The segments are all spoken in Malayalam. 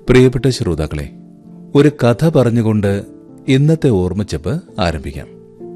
പ്രിയപ്പെട്ട ശ്രോതാക്കളെ ഒരു കഥ പറഞ്ഞുകൊണ്ട് ഇന്നത്തെ ഓർമ്മച്ചപ്പ് ആരംഭിക്കാം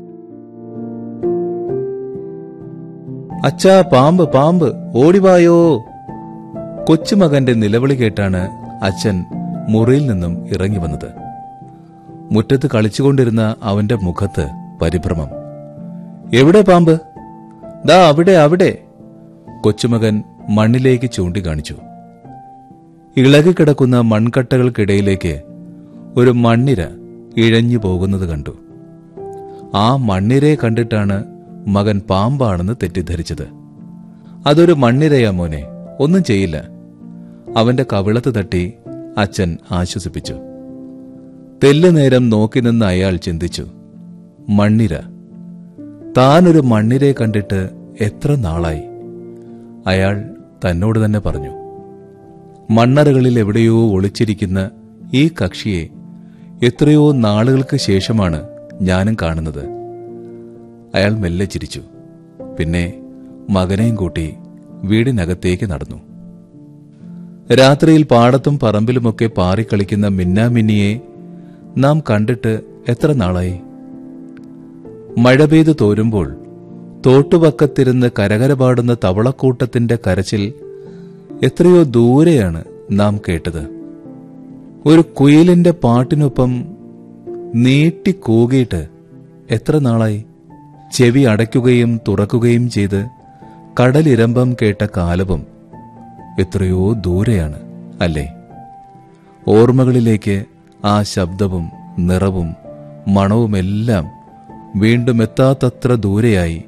അച്ഛാ പാമ്പ് പാമ്പ് ഓടിവായോ കൊച്ചുമകന്റെ നിലവിളി കേട്ടാണ് അച്ഛൻ മുറിയിൽ നിന്നും ഇറങ്ങി വന്നത് മുറ്റത്ത് കളിച്ചുകൊണ്ടിരുന്ന അവന്റെ മുഖത്ത് പരിഭ്രമം എവിടെ പാമ്പ് ദാ അവിടെ അവിടെ കൊച്ചുമകൻ മണ്ണിലേക്ക് ചൂണ്ടിക്കാണിച്ചു ഇളകിക്കിടക്കുന്ന മൺകട്ടകൾക്കിടയിലേക്ക് ഒരു മണ്ണിര ഇഴഞ്ഞു പോകുന്നത് കണ്ടു ആ മണ്ണിരയെ കണ്ടിട്ടാണ് മകൻ പാമ്പാണെന്ന് തെറ്റിദ്ധരിച്ചത് അതൊരു മണ്ണിരയാ മോനെ ഒന്നും ചെയ്യില്ല അവന്റെ കവിളത്ത് തട്ടി അച്ഛൻ ആശ്വസിപ്പിച്ചു തെല്ലു നേരം നോക്കി നിന്ന് അയാൾ ചിന്തിച്ചു മണ്ണിര താനൊരു മണ്ണിരയെ കണ്ടിട്ട് എത്ര നാളായി അയാൾ തന്നോട് തന്നെ പറഞ്ഞു മണ്ണറകളിൽ എവിടെയോ ഒളിച്ചിരിക്കുന്ന ഈ കക്ഷിയെ എത്രയോ നാളുകൾക്ക് ശേഷമാണ് ഞാനും കാണുന്നത് അയാൾ മെല്ലെ ചിരിച്ചു പിന്നെ മകനെയും കൂട്ടി വീടിനകത്തേക്ക് നടന്നു രാത്രിയിൽ പാടത്തും പറമ്പിലുമൊക്കെ പാറിക്കളിക്കുന്ന മിന്നാമിന്നിയെ നാം കണ്ടിട്ട് എത്ര നാളായി മഴ പെയ്തു തോരുമ്പോൾ തോട്ടുപക്കത്തിരുന്ന് കരകര പാടുന്ന തവളക്കൂട്ടത്തിന്റെ കരച്ചിൽ എത്രയോ ദൂരെയാണ് നാം കേട്ടത് ഒരു കുയിലിന്റെ പാട്ടിനൊപ്പം നീട്ടി കൂകിയിട്ട് എത്ര നാളായി ചെവി അടയ്ക്കുകയും തുറക്കുകയും ചെയ്ത് കടലിരമ്പം കേട്ട കാലവും എത്രയോ ദൂരെയാണ് അല്ലേ ഓർമ്മകളിലേക്ക് ആ ശബ്ദവും നിറവും മണവുമെല്ലാം വീണ്ടും എത്താത്തത്ര ദൂരെയായി